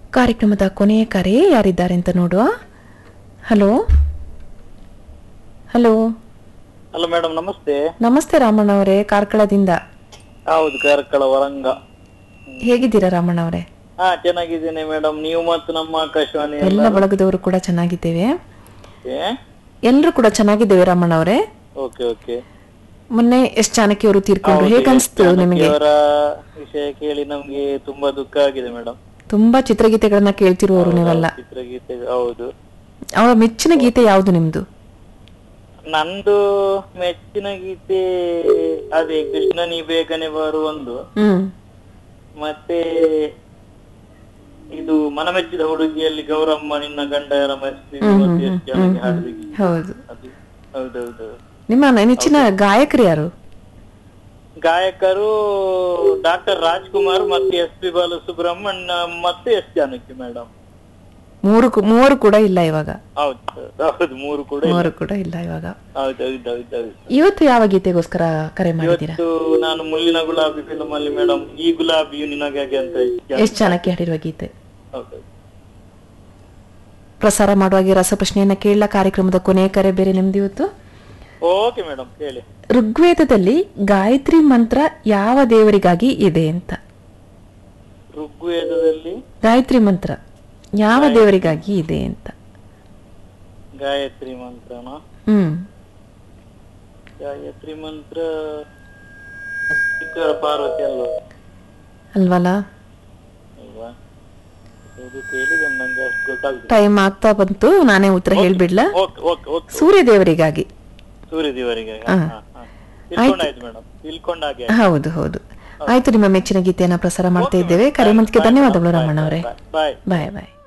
ಕಾರ್ಯಕ್ರಮದ ಕೊನೆಯ ಕರೆ ಯಾರಿದ್ದಾರೆ ಅಂತ ನೋಡುವ ಹಲೋ ಹಲೋ ಹಲೋ ಮೇಡಮ್ ನಮಸ್ತೆ ನಮಸ್ತೆ ರಾಮಣ್ಣ ಅವರೇ ಕಾರ್ಕಳದಿಂದ ಹೌದು ಕಾರ್ಕಳ ವರಂಗ ಹೇಗಿದ್ದೀರಾ ರಾಮಣ್ಣ ಅವರೇ ಹಾ ಚೆನ್ನಾಗಿದ್ದೇನೆ ಮೇಡಮ್ ನೀವು ಮತ್ತು ನಮ್ಮ ಆಕಾಶವಾಣಿ ಎಲ್ಲ ಬಳಗದವರು ಕೂಡ ಚೆನ್ನಾಗಿದ್ದೇವೆ ಏ ಎಲ್ಲರೂ ಕೂಡ ಚೆನ್ನಾಗಿದ್ದೇವೆ ರಾಮಣ್ಣ ಅವರೇ ಓಕೆ ಓಕೆ ಮೊನ್ನೆ ಎಸ್ ಚಾಣಕ್ಯ ಅವರು ತೀರ್ಕೊಂಡ್ರು ಹೇಗನ್ಸ್ತು ನಿಮಗೆ ಅವರ ವಿಷಯ ಕೇಳಿ ನಮ್ಗೆ ತುಂಬಾ ದುಃಖ ಆಗಿದೆ ಮೇಡಮ್ ತುಂಬಾ ಚಿತ್ರಗೀತೆಗಳನ್ನ ಕೇಳ್ತಿರುವವರು ನೀವೆಲ್ಲ ಚಿತ್ರಗೀತೆ ಹೌದು ಅವರ ಮೆಚ್ಚಿನ ಗೀತೆ ಯಾವುದು ನಿಮ್ದು ನಂದು ಮೆಚ್ಚಿನ ಗೀತೆ ಅದೇ ಕೃಷ್ಣ ನೀ ಬೇಗನೆ ಬರು ಒಂದು ಹ್ಮ್ ಮತ್ತೆ ಇದು ಮನಮೆಚ್ಚಿದ ಹುಡುಗಿಯಲ್ಲಿ ಗೌರಮ್ಮ ನಿನ್ನ ಗಂಡ ಯಾರ ಮಸ್ತಿ ಮತ್ತೆ ಎಷ್ಟು ಜನಕ್ಕೆ ಹಾಡಿದ ಗೀತೆ. ಹೌದು ಅದು ಹೌದೌದು ನಿಮ್ಮ ನೆಚ್ಚಿನ ಗಾಯಕರು ಯಾರು ಗಾಯಕರು ಡಾಕ್ಟರ್ ರಾಜ್ಕುಮಾರ್ ಮತ್ತೆ ಎಸ್ ಪಿ ಬಾಲಸುಬ್ರಹ್ಮಣ್ಯ ಮತ್ತೆ ಎಸ್ ಜಾನಕಿ ಮೇಡಮ್ ಮೂರು ಕು- ಮೂವರು ಕೂಡ ಇಲ್ಲ ಇವಾಗ ಹೌದು ಹೌದು ಮೂರು ಕೂಡ ಮೂವರು ಕೂಡ ಇಲ್ಲ ಇವಾಗ ಹೌದು ಹೌದು ಹೌದು ಹೌದು ಇವತ್ತು ಯಾವ ಗೀತೆಗೋಸ್ಕರ ಕರೆ ಮಾಡಿದ್ದೀರಾ ಇವತ್ತು ನಾನು ಮುಳ್ಳಿನ ಗುಲಾಬಿ ಫಿಲ್ಮ್ ಅಲ್ಲಿ ಮೇಡಮ್ ಈ ಗುಲಾಬಿಯು ನಿನಗಾಗಿ ಅಂತ ಇದ್ದೆ. ಎಷ್ಟು ಚೆನ್ನಾಗಿ ಹಾಡಿರುವ ಗೀತೆ ಹೌದು ಪ್ರಸಾರ ಮಾಡುವಾಗ ರಸಪ್ರಶ್ನೆಯನ್ನ ಕೇಳಲ ಕಾರ್ಯಕ್ರಮದ ಕೊನೆಯ ಕರೆ ಬೇರೆ ನಿಮ್ದು ಇವತ್ತು ಓಕೆ ಮೇಡಮ್ ಹೇಳಿ ಋಗ್ವೇದದಲ್ಲಿ ಗಾಯತ್ರಿ ಮಂತ್ರ ಯಾವ ದೇವರಿಗಾಗಿ ಇದೆ ಅಂತ ಋಗ್ವೇದದಲ್ಲಿ ಗಾಯತ್ರಿ ಮಂತ್ರ ಯಾವ ದೇವರಿಗಾಗಿ ಇದೆ ಅಂತ ಗಾಯತ್ರಿ ಮಂತ್ರನ ಹ್ಮ್ ಗಾಯತ್ರಿ ಮಂತ್ರ ಈಶ್ವರ ಪಾರ್ವತಿ ಅಲ್ವಾ ಅಲ್ವಲ್ಲ ಅಲ್ವಾ ಇದು ಕೇಳಿದೆ ನಂಗೆ ಅಷ್ಟು ಗೊತ್ತಾಗ್ತದೆ ಟೈಮ್ ಆಗ್ತಾ ಬಂತು ನಾನೇ ಉತ್ತರ ಹೇಳ್ಬಿಡ್ಲಾ ಓಕೆ ಓಕೆ ಓಕೆ ಸೂರ್ಯ ದೇವರಿಗಾಗಿ ಸೂರ್ಯದೇವರಿಗೆ ಹಾ. ತಿಳ್ಕೊಂಡಾಯ್ತು ಮೇಡಮ್ ತಿಳ್ಕೊಂಡಾಗೆ ಹೌದು ಹೌದು ಆಯ್ತು ನಿಮ್ಮ ಮೆಚ್ಚಿನ ಗೀತೆಯನ್ನ ಪ್ರಸಾರ ಮಾಡ್ತಾ ಇದ್ದೇವೆ ಕರೆ ಮಂತಿಗೆ ಧನ್ಯವಾದಗಳು ರಮಣ ಅವರೇ ಬಾಯ್ ಬಾಯ್ ಬಾಯ್